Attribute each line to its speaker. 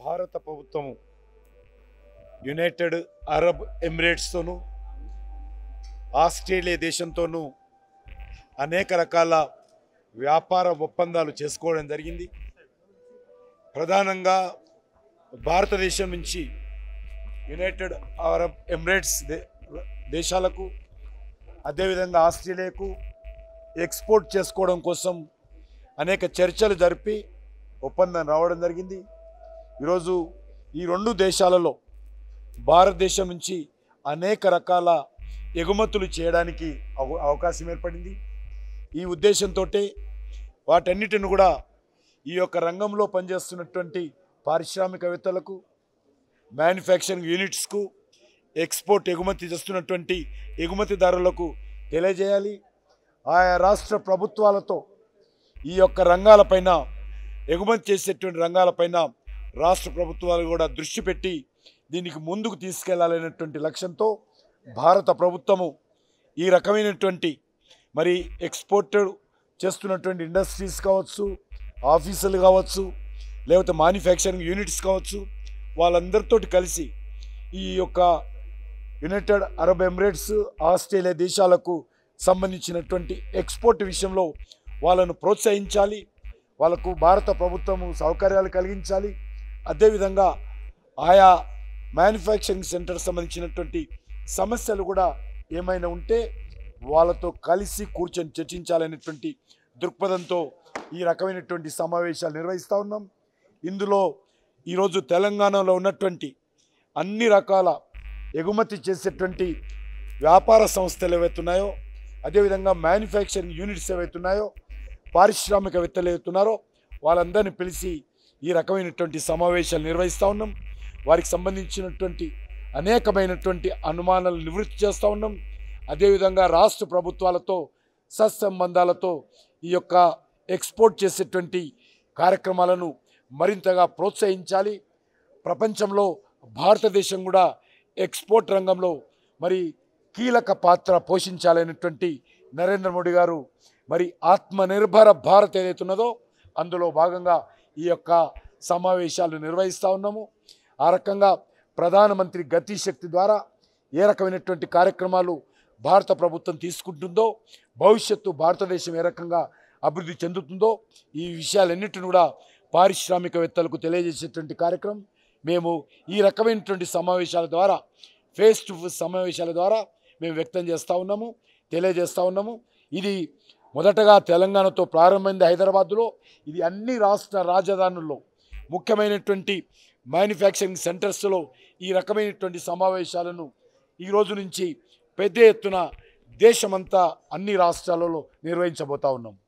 Speaker 1: భారత ప్రభుత్వము United Arab ఎమిరేట్స్తోనూ ఆస్ట్రేలియా దేశంతోనూ అనేక రకాల వ్యాపార ఒప్పందాలు చేసుకోవడం జరిగింది ప్రధానంగా భారతదేశం నుంచి యునైటెడ్ అరబ్ ఎమిరేట్స్ దే దేశాలకు అదేవిధంగా ఆస్ట్రేలియాకు ఎక్స్పోర్ట్ చేసుకోవడం కోసం అనేక చర్చలు జరిపి ఒప్పందం రావడం జరిగింది ఈరోజు ఈ రెండు దేశాలలో భారతదేశం నుంచి అనేక రకాల ఎగుమతులు చేయడానికి అవ- అవకాశం ఏర్పడింది ఈ ఉద్దేశంతో వాటన్నిటిని కూడా ఈ యొక్క రంగంలో పనిచేస్తున్నటువంటి పారిశ్రామికవేత్తలకు మ్యానుఫ్యాక్చరింగ్ యూనిట్స్కు ఎక్స్పోర్ట్ ఎగుమతి చేస్తున్నటువంటి ఎగుమతిదారులకు తెలియజేయాలి ఆయా రాష్ట్ర ప్రభుత్వాలతో ఈ యొక్క రంగాలపైన ఎగుమతి చేసేటువంటి రంగాలపైన రాష్ట్ర ప్రభుత్వాలు కూడా దృష్టి పెట్టి దీనికి ముందుకు తీసుకెళ్లాలనేటువంటి లక్ష్యంతో భారత ప్రభుత్వము ఈ రకమైనటువంటి మరి ఎక్స్పోర్ట్ చేస్తున్నటువంటి ఇండస్ట్రీస్ కావచ్చు ఆఫీసులు కావచ్చు లేకపోతే మ్యానుఫ్యాక్చరింగ్ యూనిట్స్ కావచ్చు వాళ్ళందరితోటి కలిసి ఈ యొక్క యునైటెడ్ అరబ్ ఎమిరేట్స్ ఆస్ట్రేలియా దేశాలకు సంబంధించినటువంటి ఎక్స్పోర్ట్ విషయంలో వాళ్ళను ప్రోత్సహించాలి వాళ్ళకు భారత ప్రభుత్వము సౌకర్యాలు కలిగించాలి అదేవిధంగా ఆయా మ్యానుఫ్యాక్చరింగ్ సెంటర్ సంబంధించినటువంటి సమస్యలు కూడా ఏమైనా ఉంటే వాళ్ళతో కలిసి కూర్చొని చర్చించాలనేటువంటి దృక్పథంతో ఈ రకమైనటువంటి సమావేశాలు నిర్వహిస్తూ ఉన్నాం ఇందులో ఈరోజు తెలంగాణలో ఉన్నటువంటి అన్ని రకాల ఎగుమతి చేసేటువంటి వ్యాపార సంస్థలు ఏవైతున్నాయో అదేవిధంగా మ్యానుఫ్యాక్చరింగ్ యూనిట్స్ ఏవైతున్నాయో పారిశ్రామికవేత్తలు ఏవైతున్నారో వాళ్ళందరినీ పిలిచి ఈ రకమైనటువంటి సమావేశాలు నిర్వహిస్తూ ఉన్నాం వారికి సంబంధించినటువంటి అనేకమైనటువంటి అనుమానాలు నివృత్తి చేస్తూ ఉన్నాం అదేవిధంగా రాష్ట్ర ప్రభుత్వాలతో సత్సంబంధాలతో ఈ యొక్క ఎక్స్పోర్ట్ చేసేటువంటి కార్యక్రమాలను మరింతగా ప్రోత్సహించాలి ప్రపంచంలో భారతదేశం కూడా ఎక్స్పోర్ట్ రంగంలో మరి కీలక పాత్ర పోషించాలనేటువంటి నరేంద్ర మోడీ గారు మరి ఆత్మనిర్భర భారత్ ఏదైతే ఉన్నదో అందులో భాగంగా ఈ యొక్క సమావేశాలు నిర్వహిస్తూ ఉన్నాము ఆ రకంగా ప్రధానమంత్రి గతి శక్తి ద్వారా ఏ రకమైనటువంటి కార్యక్రమాలు భారత ప్రభుత్వం తీసుకుంటుందో భవిష్యత్తు భారతదేశం ఏ రకంగా అభివృద్ధి చెందుతుందో ఈ విషయాలన్నింటిని కూడా పారిశ్రామికవేత్తలకు తెలియజేసేటువంటి కార్యక్రమం మేము ఈ రకమైనటువంటి సమావేశాల ద్వారా ఫేస్ టు ఫేస్ సమావేశాల ద్వారా మేము వ్యక్తం చేస్తూ ఉన్నాము తెలియజేస్తూ ఉన్నాము ఇది మొదటగా తెలంగాణతో ప్రారంభమైంది హైదరాబాద్లో ఇది అన్ని రాష్ట్ర రాజధానుల్లో ముఖ్యమైనటువంటి మ్యానుఫ్యాక్చరింగ్ సెంటర్స్లో ఈ రకమైనటువంటి సమావేశాలను ఈ రోజు నుంచి పెద్ద ఎత్తున దేశమంతా అన్ని రాష్ట్రాలలో నిర్వహించబోతా ఉన్నాం